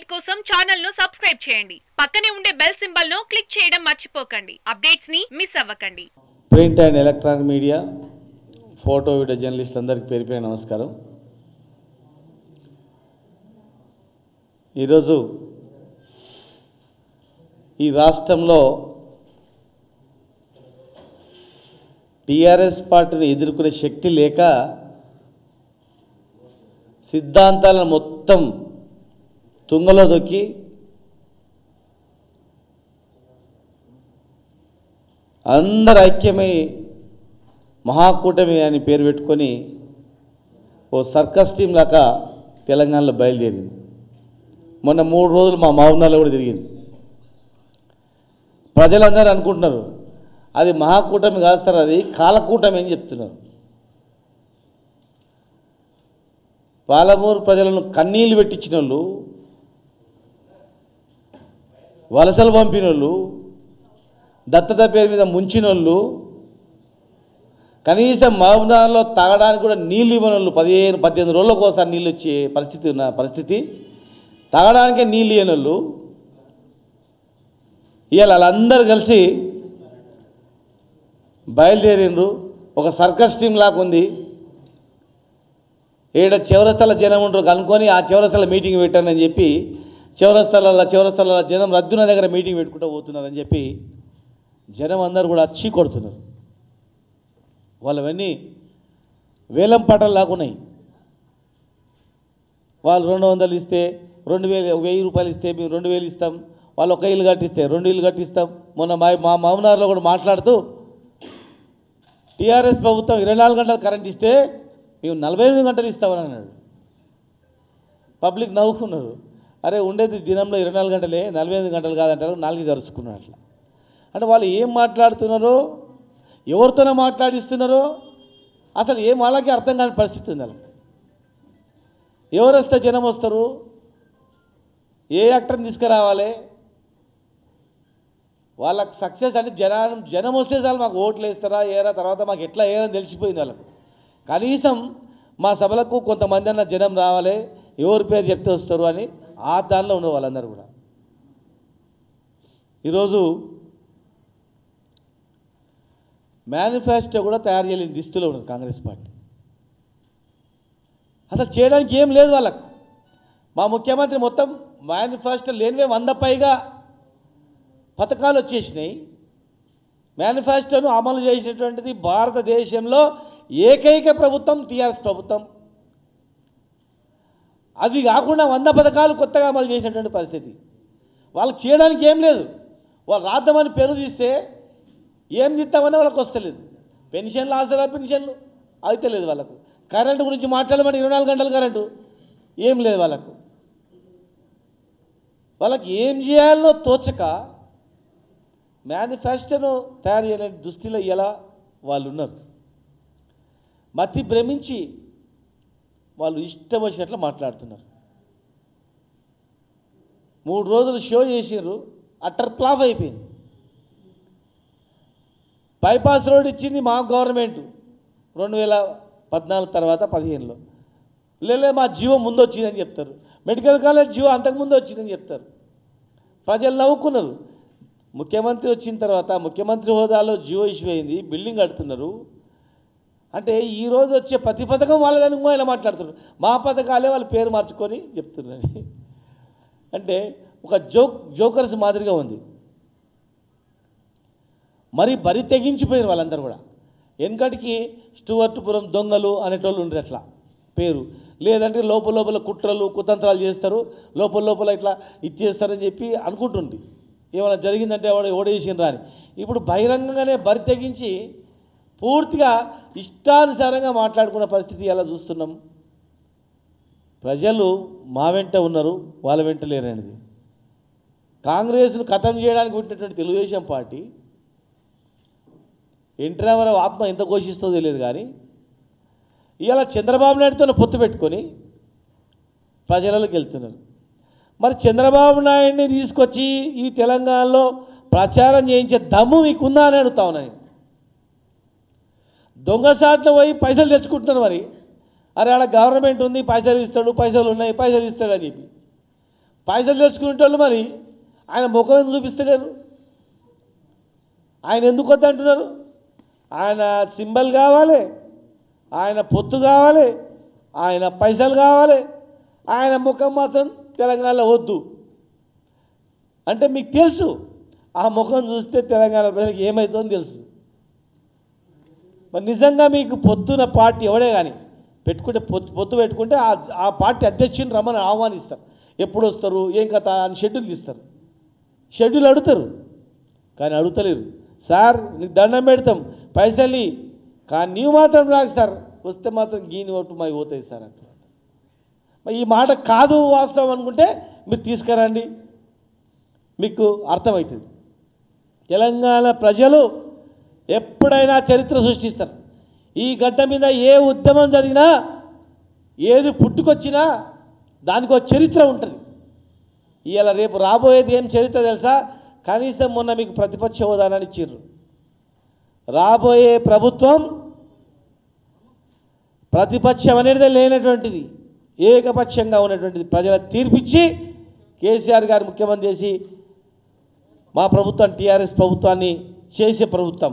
కోసం ఛానల్ ను సబ్స్క్రైబ్ చేయండి పక్కనే ఉండే బెల్ సింబల్ ను క్లిక్ చేయడం మర్చిపోకండి అప్డేట్స్ ని మిస్ అవ్వకండి print and electronic media photo video journalist అందరికీ పేరు పేరు నమస్కారం ఈరోజు ఈ రాష్ట్రంలో టీఆర్ఎస్ పార్టీని ఎదుర్కొనే శక్తి లేక సిద్ధాంతాలను మొత్తం తుంగలో దొక్కి అందరు ఐక్యమై మహాకూటమి అని పేరు పెట్టుకొని ఓ సర్కస్ టీం లాగా తెలంగాణలో బయలుదేరింది మొన్న మూడు రోజులు మా మహబూబ్నగర్లో కూడా తిరిగింది ప్రజలందరూ అనుకుంటున్నారు అది మహాకూటమి కాదు సార్ అది కాలకూటమి అని చెప్తున్నారు పాలమూరు ప్రజలను కన్నీళ్లు పెట్టించిన వాళ్ళు వలసలు పంపిన వాళ్ళు దత్తత పేరు మీద ముంచినోళ్ళు కనీసం మహబూబ్నగర్లో తాగడానికి కూడా నీళ్ళు ఇవ్వని వాళ్ళు పదిహేను పద్దెనిమిది రోజులకు ఒకసారి నీళ్ళు వచ్చే పరిస్థితి ఉన్న పరిస్థితి తాగడానికే నీళ్ళు ఇవ్వని వాళ్ళు ఇవాళ వాళ్ళందరూ కలిసి బయలుదేరిండ్రు ఒక సర్కస్ టీం లాగా ఉంది ఏడ చివరస్థల జనం ఉంటారు కనుక్కొని ఆ చివరస్థల మీటింగ్ పెట్టానని చెప్పి చివరస్థల చివరస్థల జనం రద్దున దగ్గర మీటింగ్ పెట్టుకుంటూ పోతున్నారని చెప్పి జనం అందరూ కూడా చీ కొడుతున్నారు వాళ్ళవన్నీ వేలం పాటలు లాగున్నాయి వాళ్ళు రెండు వందలు ఇస్తే రెండు వేలు వెయ్యి రూపాయలు ఇస్తే మేము రెండు వేలు ఇస్తాం వాళ్ళు ఒక ఇల్లు కట్టిస్తే రెండు ఇల్లు కట్టిస్తాం మొన్న మా మా మామనార్లో కూడా మాట్లాడుతూ టీఆర్ఎస్ ప్రభుత్వం ఇరవై నాలుగు గంటలు కరెంట్ ఇస్తే మేము నలభై ఎనిమిది గంటలు ఇస్తామని అన్నాడు పబ్లిక్ నవ్వుకున్నారు అరే ఉండేది దినంలో ఇరవై నాలుగు గంటలే నలభై ఎనిమిది గంటలు కాదంటారు నాలుగు గరుచుకున్నారు అట్లా అంటే వాళ్ళు ఏం మాట్లాడుతున్నారో ఎవరితోనో మాట్లాడిస్తున్నారో అసలు ఏం వాళ్ళకి అర్థం కాని పరిస్థితి ఉంది వాళ్ళకి ఎవరు వస్తే జనం వస్తారు ఏ యాక్టర్ని తీసుకురావాలి వాళ్ళకి సక్సెస్ అంటే జనం జనం వస్తే చాలు మాకు ఓట్లు వేస్తారా ఏరా తర్వాత మాకు ఎట్లా ఏరని తెలిసిపోయింది వాళ్ళకు కనీసం మా సభలకు కొంతమంది అన్న జనం రావాలి ఎవరి పేరు చెప్తే వస్తారు అని ఆ దానిలో ఉన్న వాళ్ళందరూ కూడా ఈరోజు మేనిఫెస్టో కూడా తయారు చేయలేని దిస్తులో ఉన్నది కాంగ్రెస్ పార్టీ అసలు చేయడానికి ఏం లేదు వాళ్ళకు మా ముఖ్యమంత్రి మొత్తం మేనిఫెస్టో లేనివే వంద పైగా పథకాలు వచ్చేసినాయి మేనిఫెస్టోను అమలు చేసినటువంటిది భారతదేశంలో ఏకైక ప్రభుత్వం టీఆర్ఎస్ ప్రభుత్వం అవి కాకుండా వంద పథకాలు కొత్తగా అమలు చేసినటువంటి పరిస్థితి వాళ్ళకి చేయడానికి ఏం లేదు వాళ్ళు రాద్దామని పేరు తీస్తే ఏం తీస్తామని వాళ్ళకి వస్తలేదు పెన్షన్లు ఆసరా పెన్షన్లు అయితే లేదు వాళ్ళకు కరెంటు గురించి మాట్లాడమని ఇరవై నాలుగు గంటల కరెంటు ఏం లేదు వాళ్ళకు వాళ్ళకి ఏం చేయాలో తోచక మేనిఫెస్టోను తయారు చేయలేని దుస్థితిలో ఎలా వాళ్ళు ఉన్నారు మతి భ్రమించి వాళ్ళు ఇష్టం వచ్చినట్లు మాట్లాడుతున్నారు మూడు రోజులు షో చేసిర్రు అట్టర్ ప్లాఫ్ అయిపోయింది బైపాస్ రోడ్ ఇచ్చింది మా గవర్నమెంట్ రెండు వేల పద్నాలుగు తర్వాత పదిహేనులో లేదా మా జీవో ముందు వచ్చిందని చెప్తారు మెడికల్ కాలేజ్ జీవో అంతకుముందు వచ్చిందని చెప్తారు ప్రజలు నవ్వుకున్నారు ముఖ్యమంత్రి వచ్చిన తర్వాత ముఖ్యమంత్రి హోదాలో జియో ఇష్యూ అయింది బిల్డింగ్ కడుతున్నారు అంటే ఈ రోజు వచ్చే ప్రతి పథకం వాళ్ళదని ఇంకో ఇలా మాట్లాడుతున్నారు మా పథకాలే వాళ్ళ పేరు మార్చుకొని చెప్తున్నారు అంటే ఒక జోక్ జోకర్స్ మాదిరిగా ఉంది మరి బరి తెగించిపోయారు వాళ్ళందరూ కూడా వెనకటికి స్టువర్ట్పురం దొంగలు అనేటోళ్ళు ఉండరు అట్లా పేరు లేదంటే లోపల లోపల కుట్రలు కుతంత్రాలు చేస్తారు లోపల లోపల ఇట్లా ఇచ్చేస్తారని చెప్పి అనుకుంటుంది ఏమైనా జరిగిందంటే వాడు ఓడేసిండ్రా అని ఇప్పుడు బహిరంగంగానే బరి తెగించి పూర్తిగా ఇష్టానుసారంగా మాట్లాడుకున్న పరిస్థితి ఎలా చూస్తున్నాం ప్రజలు మా వెంట ఉన్నారు వాళ్ళ వెంట లేరనేది కాంగ్రెస్ను ఖతం చేయడానికి పుట్టినటువంటి తెలుగుదేశం పార్టీ ఎన్టీ రామారావు ఆత్మ ఎంత ఘోషిస్తుందో తెలియదు కానీ ఇవాళ చంద్రబాబు నాయుడుతో పొత్తు పెట్టుకొని ప్రజలలోకి వెళ్తున్నారు మరి చంద్రబాబు నాయుడిని తీసుకొచ్చి ఈ తెలంగాణలో ప్రచారం చేయించే దమ్ము మీకుందా అని అడుగుతా ఉన్నాను దొంగసాట్లు పోయి పైసలు తెచ్చుకుంటున్నారు మరి అరే ఆడ గవర్నమెంట్ ఉంది పైసలు ఇస్తాడు పైసలు ఉన్నాయి పైసలు ఇస్తాడు అని చెప్పి పైసలు తెచ్చుకునేటోళ్ళు మరి ఆయన ముఖం ఎందుకు చూపిస్తలేరు ఆయన ఎందుకు వద్దంటున్నారు ఆయన సింబల్ కావాలి ఆయన పొత్తు కావాలి ఆయన పైసలు కావాలి ఆయన ముఖం మాత్రం తెలంగాణలో వద్దు అంటే మీకు తెలుసు ఆ ముఖం చూస్తే తెలంగాణ ప్రజలకు ఏమవుతుందో తెలుసు మరి నిజంగా మీకు పొద్దున పార్టీ ఎవడే కానీ పెట్టుకుంటే పొత్తు పొత్తు పెట్టుకుంటే ఆ ఆ పార్టీ అధ్యక్షుని రమ్మని ఆహ్వానిస్తారు ఎప్పుడు వస్తారు ఏం కథ అని షెడ్యూల్ ఇస్తారు షెడ్యూల్ అడుగుతారు కానీ అడుగుతలేరు సార్ నీకు దండం పెడతాం పైసలు కానీ నీవు మాత్రం రాకు సార్ వస్తే మాత్రం గీని ఓటు మావి పోతాయి సార్ అంటున్నాడు మరి ఈ మాట కాదు వాస్తవం అనుకుంటే మీరు తీసుకురండి మీకు అర్థమవుతుంది తెలంగాణ ప్రజలు ఎప్పుడైనా చరిత్ర సృష్టిస్తారు ఈ గడ్డ మీద ఏ ఉద్యమం జరిగినా ఏది పుట్టుకొచ్చినా దానికి ఒక చరిత్ర ఉంటుంది ఇవాళ రేపు రాబోయేది ఏం చరిత్ర తెలుసా కనీసం మొన్న మీకు ప్రతిపక్ష హోదానని ఇచ్చిర్రు రాబోయే ప్రభుత్వం ప్రతిపక్షం అనేది లేనటువంటిది ఏకపక్షంగా ఉన్నటువంటిది ప్రజల తీర్పిచ్చి కేసీఆర్ గారు ముఖ్యమంత్రి చేసి మా ప్రభుత్వం టీఆర్ఎస్ ప్రభుత్వాన్ని చేసే ప్రభుత్వం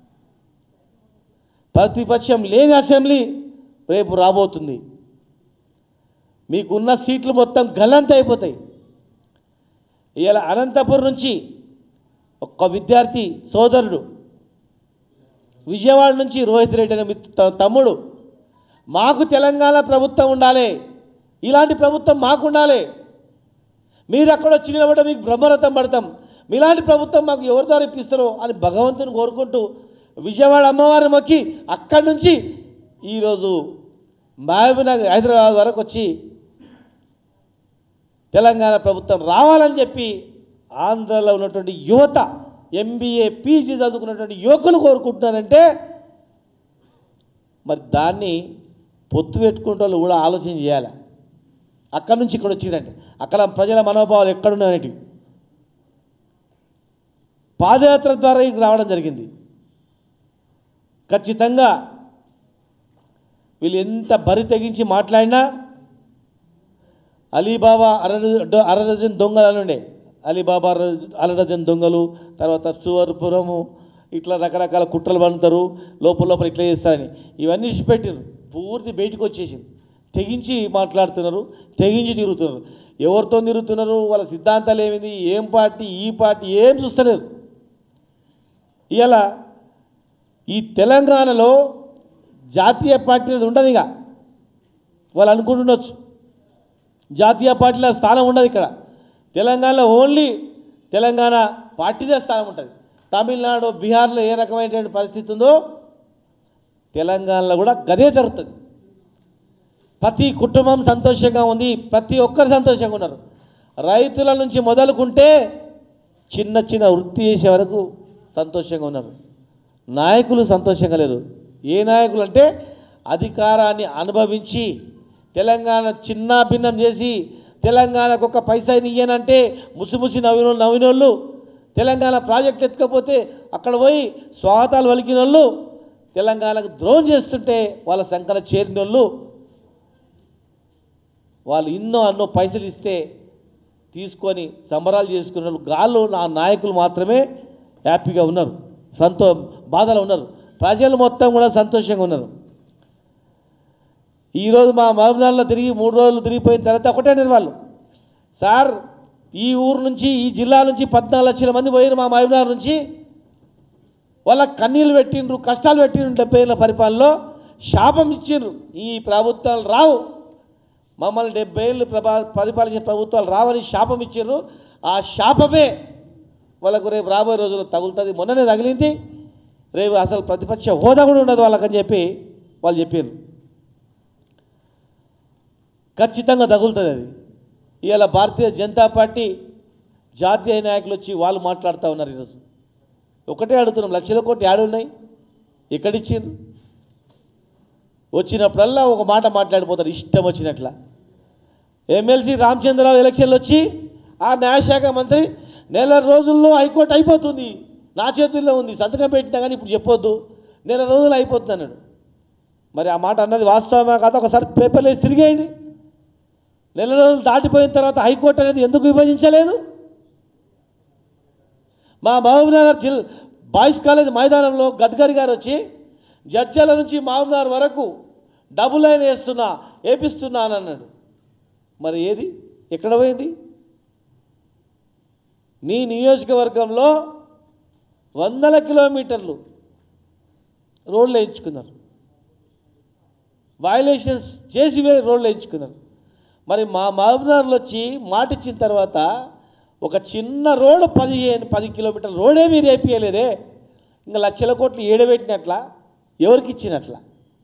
ప్రతిపక్షం లేని అసెంబ్లీ రేపు రాబోతుంది మీకున్న సీట్లు మొత్తం గల్లంత అయిపోతాయి ఇవాళ అనంతపురం నుంచి ఒక్క విద్యార్థి సోదరుడు విజయవాడ నుంచి రోహిత్ రెడ్డి అనే మిత్- త- తమ్ముడు మాకు తెలంగాణ ప్రభుత్వం ఉండాలి ఇలాంటి ప్రభుత్వం మాకు ఉండాలి మీరు అక్కడ వచ్చి నిలబడ్డ మీకు బ్రహ్మరథం పడతాం మీలాంటి ప్రభుత్వం మాకు ఎవరి ద్వారా ఇప్పిస్తారో అని భగవంతుని కోరుకుంటూ విజయవాడ అమ్మవారిని మొక్కి అక్కడి నుంచి ఈరోజు మహబూబ్నగర్ హైదరాబాద్ వరకు వచ్చి తెలంగాణ ప్రభుత్వం రావాలని చెప్పి ఆంధ్రలో ఉన్నటువంటి యువత ఎంబీఏ పీజీ చదువుకున్నటువంటి యువకులు కోరుకుంటున్నారంటే మరి దాన్ని పొత్తు పెట్టుకుంటే వాళ్ళు కూడా ఆలోచన చేయాలి అక్కడి నుంచి ఇక్కడ వచ్చిందంటే అక్కడ ప్రజల మనోభావాలు ఎక్కడున్నాయనేటివి పాదయాత్ర ద్వారా ఇక్కడ రావడం జరిగింది ఖచ్చితంగా వీళ్ళు ఎంత బరి తెగించి మాట్లాడినా అలీబాబా అర అరడజన్ దొంగలు అని ఉండే అలీబాబా అర అరడజన్ దొంగలు తర్వాత సువర్పురము ఇట్లా రకరకాల కుట్రలు పండుతారు లోపల లోపల ఇట్లా చేస్తారని ఇవన్నీ ఇచ్చిపెట్టారు పూర్తి బయటకు వచ్చేసింది తెగించి మాట్లాడుతున్నారు తెగించి తిరుగుతున్నారు ఎవరితో తిరుగుతున్నారు వాళ్ళ సిద్ధాంతాలు ఏమిది ఏం పార్టీ ఈ పార్టీ ఏం చూస్తలేరు ఇలా ఈ తెలంగాణలో జాతీయ పార్టీ అనేది ఉండదు ఇక వాళ్ళు అనుకుంటుండొచ్చు జాతీయ పార్టీల స్థానం ఉండదు ఇక్కడ తెలంగాణలో ఓన్లీ తెలంగాణ పార్టీదే స్థానం ఉంటుంది తమిళనాడు బీహార్లో ఏ రకమైనటువంటి పరిస్థితి ఉందో తెలంగాణలో కూడా గదే జరుగుతుంది ప్రతి కుటుంబం సంతోషంగా ఉంది ప్రతి ఒక్కరు సంతోషంగా ఉన్నారు రైతుల నుంచి మొదలుకుంటే చిన్న చిన్న వృత్తి చేసే వరకు సంతోషంగా ఉన్నారు నాయకులు సంతోషంగా లేరు ఏ నాయకులు అంటే అధికారాన్ని అనుభవించి తెలంగాణ చిన్న భిన్నం చేసి తెలంగాణకు ఒక పైసా ఇయ్యనంటే ముసిముసి నవ్విన నవ్వినోళ్ళు తెలంగాణ ప్రాజెక్ట్ ఎత్తుకపోతే అక్కడ పోయి స్వాగతాలు పలికిన వాళ్ళు తెలంగాణకు ద్రోహం చేస్తుంటే వాళ్ళ సంకల చేరిన వాళ్ళు వాళ్ళు ఇన్నో అన్నో పైసలు ఇస్తే తీసుకొని సంబరాలు చేసుకున్న వాళ్ళు గాళ్ళు నా నాయకులు మాత్రమే హ్యాపీగా ఉన్నారు సంతో బాధలో ఉన్నారు ప్రజలు మొత్తం కూడా సంతోషంగా ఉన్నారు ఈరోజు మా మహబూబ్నగర్లో తిరిగి మూడు రోజులు తిరిగిపోయిన తర్వాత ఒకటే అన్నారు వాళ్ళు సార్ ఈ ఊరు నుంచి ఈ జిల్లా నుంచి పద్నాలుగు లక్షల మంది పోయారు మా మహబూబ్నగర్ నుంచి వాళ్ళ కన్నీళ్ళు పెట్టిండ్రు కష్టాలు పెట్టిండ్రు డెబ్బై ఏళ్ళ పరిపాలనలో శాపం ఇచ్చిండ్రు ఈ ప్రభుత్వాలు రావు మమ్మల్ని డెబ్బై ఏళ్ళు ప్రభా పరిపాలించిన ప్రభుత్వాలు రావని శాపం ఇచ్చిండ్రు ఆ శాపమే వాళ్ళకు రేపు రాబోయే రోజుల్లో తగులుతుంది మొన్ననే తగిలింది రేపు అసలు ప్రతిపక్ష హోదా కూడా ఉండదు వాళ్ళకని చెప్పి వాళ్ళు చెప్పారు ఖచ్చితంగా తగులుతుంది అది ఇవాళ భారతీయ జనతా పార్టీ జాతీయ నాయకులు వచ్చి వాళ్ళు మాట్లాడుతూ ఉన్నారు ఈరోజు ఒకటే అడుగుతున్నాం లక్షల కోటి యాడ్ ఉన్నాయి ఎక్కడిచ్చిండ్రు వచ్చినప్పుడల్లా ఒక మాట మాట్లాడిపోతారు ఇష్టం వచ్చినట్ల ఎమ్మెల్సీ రామచంద్రరావు ఎలక్షన్లు వచ్చి ఆ న్యాయశాఖ మంత్రి నెల రోజుల్లో హైకోర్టు అయిపోతుంది నా చేతుల్లో ఉంది సంతకం పెట్టినా కానీ ఇప్పుడు చెప్పొద్దు నెల రోజులు అయిపోతుంది అన్నాడు మరి ఆ మాట అన్నది వాస్తవమా కాదా ఒకసారి పేపర్లో వేసి తిరిగేయండి నెల రోజులు దాటిపోయిన తర్వాత హైకోర్టు అనేది ఎందుకు విభజించలేదు మా మహబూబ్నగర్ జిల్ బాయ్స్ కాలేజ్ మైదానంలో గడ్కరీ గారు వచ్చి జడ్చల నుంచి మహబూబ్నగర్ వరకు డబుల్ లైన్ వేస్తున్నా వేపిస్తున్నా అని అన్నాడు మరి ఏది ఎక్కడ పోయింది నీ నియోజకవర్గంలో వందల కిలోమీటర్లు రోడ్లు వేయించుకున్నారు వయలేషన్స్ చేసి వే- రోడ్లు వేయించుకున్నారు మరి మా మహబూబ్నగర్లో వచ్చి మాట ఇచ్చిన తర్వాత ఒక చిన్న రోడ్డు పదిహేను పది కిలోమీటర్ల రోడే మీరు వేపియలేదే ఇంకా లక్షల కోట్లు ఏడబెట్టినట్లా ఎవరికి ఇచ్చినట్లా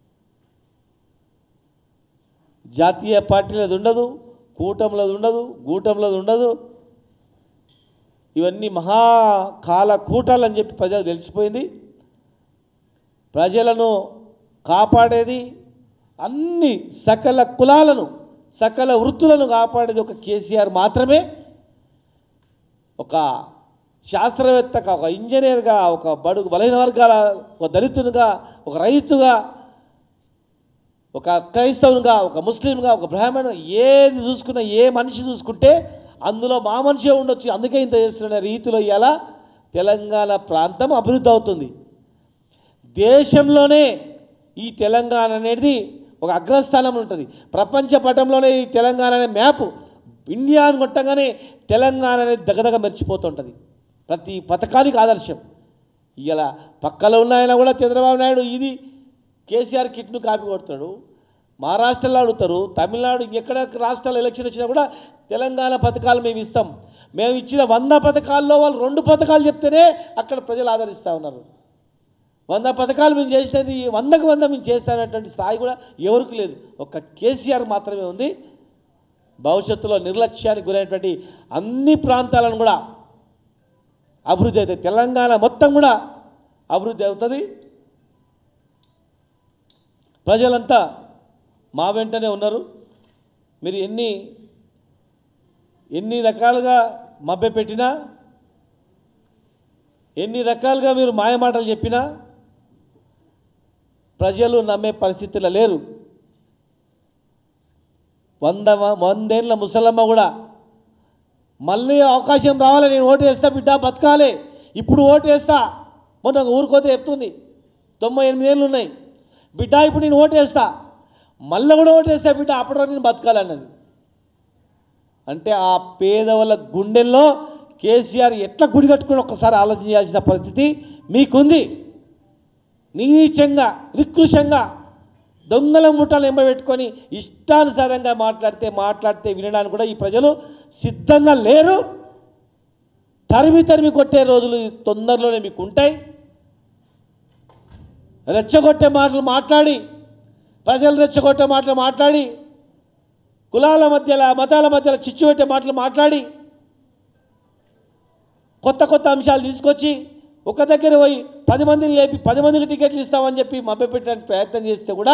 జాతీయ పార్టీలది ఉండదు కూటములది ఉండదు గూటంలది ఉండదు ఇవన్నీ మహా కాల కూటాలని చెప్పి ప్రజలకు తెలిసిపోయింది ప్రజలను కాపాడేది అన్ని సకల కులాలను సకల వృత్తులను కాపాడేది ఒక కేసీఆర్ మాత్రమే ఒక శాస్త్రవేత్తగా ఒక ఇంజనీర్గా ఒక బడుగు బలహీన వర్గాల ఒక దళితునిగా ఒక రైతుగా ఒక క్రైస్తవునిగా ఒక ముస్లింగా ఒక బ్రాహ్మణ్ ఏది చూసుకున్నా ఏ మనిషి చూసుకుంటే అందులో మా మనిషే ఉండొచ్చు అందుకే ఇంత చేస్తున్న రీతిలో ఇలా తెలంగాణ ప్రాంతం అభివృద్ధి అవుతుంది దేశంలోనే ఈ తెలంగాణ అనేది ఒక అగ్రస్థానం ఉంటుంది ప్రపంచ పటంలోనే ఈ తెలంగాణ అనే మ్యాప్ ఇండియా అని కొట్టగానే తెలంగాణ అనేది దగదగ మెరిచిపోతుంటుంది ప్రతి పథకానికి ఆదర్శం ఇలా పక్కలో ఉన్న ఆయన కూడా చంద్రబాబు నాయుడు ఇది కేసీఆర్ కిట్ను కాపీ కొడతాడు మహారాష్ట్రలో అడుగుతారు తమిళనాడు ఇంకెక్కడ రాష్ట్రాల ఎలక్షన్ వచ్చినా కూడా తెలంగాణ పథకాలు మేము ఇస్తాం మేము ఇచ్చిన వంద పథకాల్లో వాళ్ళు రెండు పథకాలు చెప్తేనే అక్కడ ప్రజలు ఆదరిస్తూ ఉన్నారు వంద పథకాలు మేము చేసినది వందకు వంద మేము చేస్తానటువంటి స్థాయి కూడా ఎవరికి లేదు ఒక్క కేసీఆర్ మాత్రమే ఉంది భవిష్యత్తులో నిర్లక్ష్యానికి గురైనటువంటి అన్ని ప్రాంతాలను కూడా అభివృద్ధి అవుతాయి తెలంగాణ మొత్తం కూడా అభివృద్ధి అవుతుంది ప్రజలంతా మా వెంటనే ఉన్నారు మీరు ఎన్ని ఎన్ని రకాలుగా మభ్యపెట్టినా ఎన్ని రకాలుగా మీరు మాయమాటలు చెప్పినా ప్రజలు నమ్మే పరిస్థితిలో లేరు వంద మ- వందేళ్ల ముసలమ్మ కూడా మళ్ళీ అవకాశం రావాలి నేను ఓటు వేస్తా బిడ్డ బతకాలి ఇప్పుడు ఓటు వేస్తా మొన్న ఒక ఊరికోతే చెప్తుంది తొంభై ఎనిమిది ఏళ్ళు ఉన్నాయి బిడ్డ ఇప్పుడు నేను ఓటు వేస్తా మళ్ళీ కూడా ఓటు వేస్తా బిడ్డ అప్పటి వరకు నేను బతకాలన్నది అంటే ఆ పేదవాళ్ళ గుండెల్లో కేసీఆర్ ఎట్లా గుడి కట్టుకుని ఒక్కసారి ఆలోచన చేయాల్సిన పరిస్థితి మీకుంది నీచంగా నికృషంగా దొంగల ముఠాలు ఎంబబెట్టుకొని ఇష్టానుసారంగా మాట్లాడితే మాట్లాడితే వినడానికి కూడా ఈ ప్రజలు సిద్ధంగా లేరు తరిమి తరిమి కొట్టే రోజులు తొందరలోనే మీకు ఉంటాయి రెచ్చగొట్టే మాటలు మాట్లాడి ప్రజలు రెచ్చగొట్టే మాటలు మాట్లాడి కులాల మధ్యలో మతాల మధ్యలో చిచ్చు పెట్టే మాటలు మాట్లాడి కొత్త కొత్త అంశాలు తీసుకొచ్చి ఒక దగ్గర పోయి పది మందిని లేపి పది మందికి టికెట్లు ఇస్తామని చెప్పి మభ్యపెట్టడానికి ప్రయత్నం చేస్తే కూడా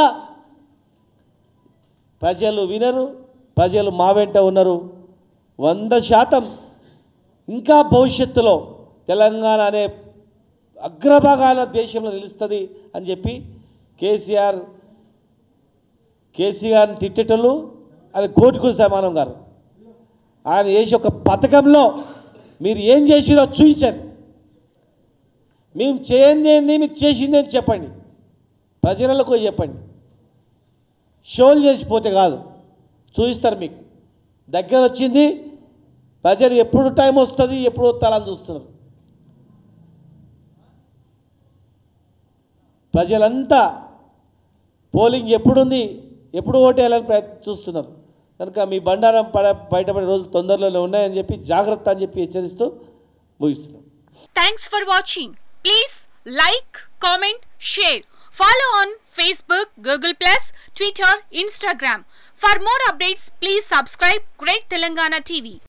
ప్రజలు వినరు ప్రజలు మా వెంట ఉన్నారు వంద శాతం ఇంకా భవిష్యత్తులో తెలంగాణ అనే అగ్రభాగాల దేశంలో నిలుస్తుంది అని చెప్పి కేసీఆర్ కేసీఆర్ని తిట్టేటోళ్ళు ఆయన కోటికుడు సమానం గారు ఆయన చేసి ఒక పథకంలో మీరు ఏం చేసిరో చూపించండి మేము చేయండి ఏంది మీరు చేసింది అని చెప్పండి ప్రజలకు చెప్పండి షోలు చేసిపోతే కాదు చూపిస్తారు మీకు దగ్గర వచ్చింది ప్రజలు ఎప్పుడు టైం వస్తుంది ఎప్పుడు వస్తారని చూస్తున్నారు ప్రజలంతా పోలింగ్ ఎప్పుడుంది ఎప్పుడు ఓటేయాలని ప్రయత్నం చూస్తున్నారు కనుక మీ బండారం పడ బయటపడే రోజులు తొందరలోనే ఉన్నాయని చెప్పి జాగ్రత్త అని చెప్పి హెచ్చరిస్తూ ముగిస్తున్నాం Thanks for watching. Please like, comment, share. Follow on Facebook, Google Plus, Twitter, Instagram. For more updates, please subscribe Great Telangana TV.